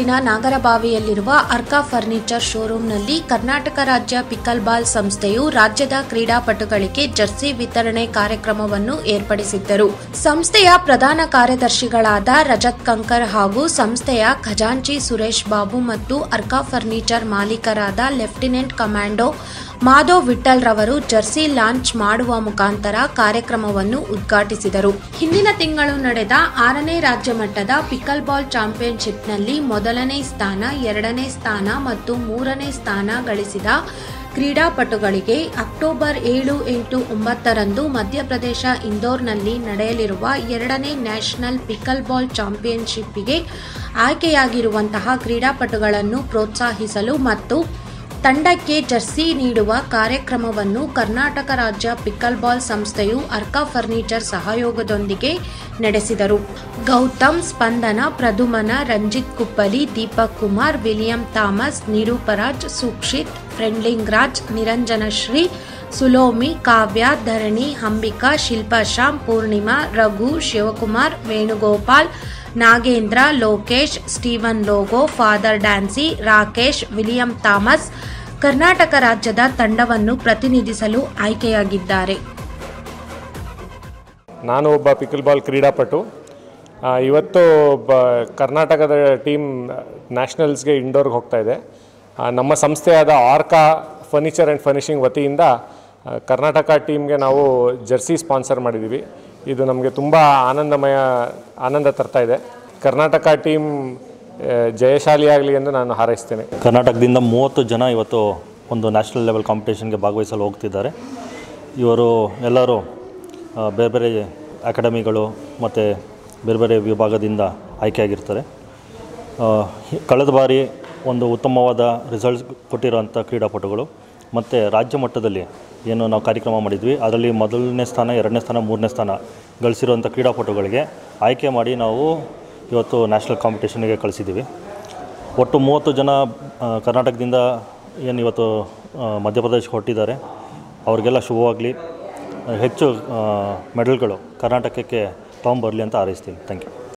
ಬೆಂಗಳೂರಿನ ನಾಗರಬಾವಿಯಲ್ಲಿರುವ ಅರ್ಕಾ ಫರ್ನಿಚರ್ ಶೋರೂಂನಲ್ಲಿ ಕರ್ನಾಟಕ ರಾಜ್ಯ ಪಿಕಲ್ ಬಾಲ್ ಸಂಸ್ಥೆಯು ರಾಜ್ಯದ ಕ್ರೀಡಾಪಟುಗಳಿಗೆ ಜರ್ಸಿ ವಿತರಣೆ ಕಾರ್ಯಕ್ರಮವನ್ನು ಏರ್ಪಡಿಸಿದ್ದರು ಸಂಸ್ಥೆಯ ಪ್ರಧಾನ ಕಾರ್ಯದರ್ಶಿಗಳಾದ ರಜತ್ ಕಂಕರ್ ಹಾಗೂ ಸಂಸ್ಥೆಯ ಖಜಾಂಚಿ ಸುರೇಶ್ ಬಾಬು ಮತ್ತು ಅರ್ಕಾ ಫರ್ನಿಚರ್ ಮಾಲೀಕರಾದ ಲೆಫ್ಟಿನೆಂಟ್ ಕಮಾಂಡೋ ಮಾಧವ್ ವಿಠಲ್ ರವರು ಜರ್ಸಿ ಲಾಂಚ್ ಮಾಡುವ ಮುಖಾಂತರ ಕಾರ್ಯಕ್ರಮವನ್ನು ಉದ್ಘಾಟಿಸಿದರು ಹಿಂದಿನ ತಿಂಗಳು ನಡೆದ ಆರನೇ ರಾಜ್ಯ ಮಟ್ಟದ ಪಿಕಲ್ ಬಾಲ್ ಚಾಂಪಿಯನ್ಶಿಪ್ನಲ್ಲಿ ಮೊದಲನೇ ಸ್ಥಾನ ಎರಡನೇ ಸ್ಥಾನ ಮತ್ತು ಮೂರನೇ ಸ್ಥಾನ ಗಳಿಸಿದ ಕ್ರೀಡಾಪಟುಗಳಿಗೆ ಅಕ್ಟೋಬರ್ ಏಳು ಎಂಟು ಒಂಬತ್ತರಂದು ಮಧ್ಯಪ್ರದೇಶ ಇಂದೋರ್ನಲ್ಲಿ ನಡೆಯಲಿರುವ ಎರಡನೇ ನ್ಯಾಷನಲ್ ಪಿಕಲ್ ಬಾಲ್ ಚಾಂಪಿಯನ್ಶಿಪ್ಗೆ ಆಯ್ಕೆಯಾಗಿರುವಂತಹ ಕ್ರೀಡಾಪಟುಗಳನ್ನು ಪ್ರೋತ್ಸಾಹಿಸಲು ಮತ್ತು ತಂಡಕ್ಕೆ ಜರ್ಸಿ ನೀಡುವ ಕಾರ್ಯಕ್ರಮವನ್ನು ಕರ್ನಾಟಕ ರಾಜ್ಯ ಪಿಕಲ್ ಬಾಲ್ ಸಂಸ್ಥೆಯು ಅರ್ಕಾ ಫರ್ನಿಚರ್ ಸಹಯೋಗದೊಂದಿಗೆ ನಡೆಸಿದರು ಗೌತಮ್ ಸ್ಪಂದನ ಪ್ರದುಮನ ರಂಜಿತ್ ಕುಪ್ಪಲಿ ದೀಪಕ್ ಕುಮಾರ್ ವಿಲಿಯಂ ಥಾಮಸ್ ನಿರೂಪರಾಜ್ ಸುಕ್ಷಿತ್ ಫ್ರೆಂಡ್ಲಿಂಗ್ Raj Niranjanashri Sulomi Kavya Dharani Ambika Shilpa Shyam Poornima Raghu Shivakumar Venugopal Nagendra Lokesh Steven Logo Father Dancy Rakesh William Thomas Karnataka ರಾಜ್ಯದ ತಂಡವನ್ನು ಪ್ರತಿನಿಧಿಸಲು ಆಯ್ಕೆಯಾಗಿದ್ದಾರೆ ನಾನು ಒಬ್ಬ ಪಿಕಲ್ ಬಾಲ್ ಕ್ರೀಡಾಪಟು ಆ, ಇವತ್ತು ಒಬ್ಬ ಕರ್ನಾಟಕದ ಟೀಮ್ ನ್ಯಾಷನಲ್ಸ್ಗೆ ಇಂಡೋರ್ಗೆ ಹೋಗ್ತಾ ಇದೆ ಆ, ನಮ್ಮ ಸಂಸ್ಥೆಯಾದ ಆರ್ಕಾ ಫರ್ನಿಚರ್ ಆ್ಯಂಡ್ ಫರ್ನಿಷಿಂಗ್ ವತಿಯಿಂದ ಆ, ಕರ್ನಾಟಕ ಟೀಮ್ಗೆ ನಾವು ಜರ್ಸಿ ಸ್ಪಾನ್ಸರ್ ಮಾಡಿದ್ದೀವಿ ಇದು ನಮಗೆ ತುಂಬ ಆನಂದಮಯ ಆನಂದ ತರ್ತಾ ಇದೆ ಕರ್ನಾಟಕ ಟೀಮ್ ಆ, ಜಯಶಾಲಿಯಾಗಲಿ ಎಂದು ನಾನು ಹಾರೈಸ್ತೇನೆ ಕರ್ನಾಟಕದಿಂದ ಮೂವತ್ತು ಜನ ಇವತ್ತು ಒಂದು ನ್ಯಾಷನಲ್ ಲೆವೆಲ್ ಕಾಂಪಿಟೇಷನ್ಗೆ ಭಾಗವಹಿಸಲು ಹೋಗ್ತಿದ್ದಾರೆ ಇವರು ಎಲ್ಲರೂ ಆ, ಬೇರೆ ಬೇರೆ ಅಕಾಡೆಮಿಗಳು ಮತ್ತು ಬೇರೆ ಬೇರೆ ವಿಭಾಗದಿಂದ ಆಯ್ಕೆಯಾಗಿರ್ತಾರೆ ಆ, ಹಿ- ಕಳೆದ ಬಾರಿ ಒಂದು ಉತ್ತಮವಾದ ರಿಸಲ್ಟ್ಸ್ ಕೊಟ್ಟಿರೋಂಥ ಕ್ರೀಡಾಪಟುಗಳು ಮತ್ತು ರಾಜ್ಯ ಮಟ್ಟದಲ್ಲಿ ಏನು ನಾವು ಕಾರ್ಯಕ್ರಮ ಮಾಡಿದ್ವಿ ಅದರಲ್ಲಿ ಮೊದಲನೇ ಸ್ಥಾನ ಎರಡನೇ ಸ್ಥಾನ ಮೂರನೇ ಸ್ಥಾನ ಗಳಿಸಿರುವಂಥ ಕ್ರೀಡಾಪಟುಗಳಿಗೆ ಆಯ್ಕೆ ಮಾಡಿ ನಾವು ಇವತ್ತು ನ್ಯಾಷನಲ್ ಕಾಂಪಿಟೇಷನ್ಗೆ ಕಳಿಸಿದ್ದೀವಿ ಒಟ್ಟು ಮೂವತ್ತು ಜನ ಆ, ಕರ್ನಾಟಕದಿಂದ ಏನು ಇವತ್ತು ಆ, ಮಧ್ಯಪ್ರದೇಶಕ್ಕೆ ಹೊರಟಿದ್ದಾರೆ ಅವ್ರಿಗೆಲ್ಲ ಶುಭವಾಗಲಿ ಹೆಚ್ಚು ಮೆಡಲ್ಗಳು ಕರ್ನಾಟಕಕ್ಕೆ ತೊಗೊಂಬರಲಿ ಅಂತ ಹಾರೈಸ್ತೀನಿ ಥ್ಯಾಂಕ್ ಯು